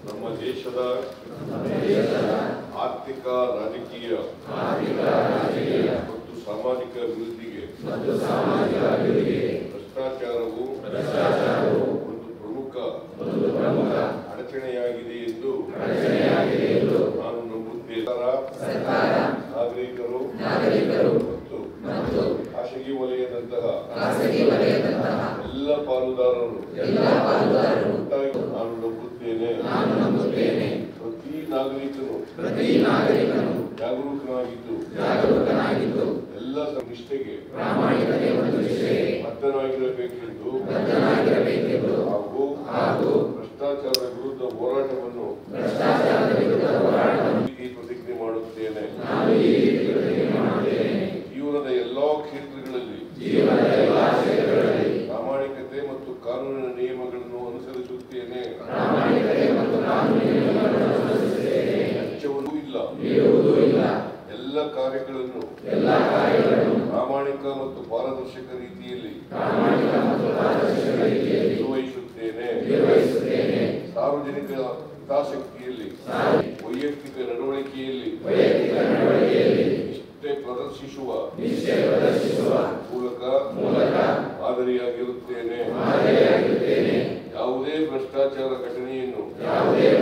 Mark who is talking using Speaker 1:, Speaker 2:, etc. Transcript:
Speaker 1: ನಮ್ಮ ದೇಶದ ಆರ್ಥಿಕ ರಾಜಕೀಯ ಮತ್ತು ಸಾಮಾಜಿಕ ಅಭಿವೃದ್ಧಿಗೆ ಭ್ರಷ್ಟಾಚಾರವು ಒಂದು ಪ್ರಮುಖ ಅಡಚಣೆಯಾಗಿದೆ ಎಂದು ನಾನು ನಂಬುತ್ತೇನೆ ನಾಗರಿಕರು ಮತ್ತು ಖಾಸಗಿ ವಲಯದಂತಹ ಎಲ್ಲ ಪಾಲುದಾರರು ಒಟ್ಟಾಗಿ ನಾನು ನಂಬುತ್ತೇನೆ ಪ್ರತಿ ನಾಗರಿಕನು ಜಾಗರೂಕನಾಗಿದ್ದು ಎಲ್ಲ ನಿಷ್ಠೆಗೆ ಬದ್ಧನಾಗಿರಬೇಕೆಂದು ಹಾಗೂ ಭ್ರಷ್ಟಾಚಾರದ ವಿರುದ್ಧ ಹೋರಾಟವನ್ನು ಈ ಪ್ರತಿಜ್ಞೆ ಮಾಡುತ್ತೇನೆ ಜೀವನದ ಎಲ್ಲಾ ಕ್ಷೇತ್ರಗಳಲ್ಲಿ ಪ್ರಾಮಾಣಿಕತೆ ಮತ್ತು ಕಾನೂನಿನ ನಿಯಮಗಳನ್ನು ಅನುಸರಿಸುತ್ತೇನೆ ವೆಚ್ಚವೂ ಇಲ್ಲ ಎಲ್ಲ ಕಾರ್ಯಗಳನ್ನು ಪ್ರಾಮಾಣಿಕ ಮತ್ತು ಪಾರದರ್ಶಕ ರೀತಿಯಲ್ಲಿ ನಿರ್ವಹಿಸುತ್ತೇನೆ ಸಾರ್ವಜನಿಕ ಹಿತಾಸಕ್ತಿಯಲ್ಲಿ ವೈಯಕ್ತಿಕ ನಡವಳಿಕೆಯಲ್ಲಿ ನಿಷ್ಠೆ ಪ್ರದರ್ಶಿಸುವ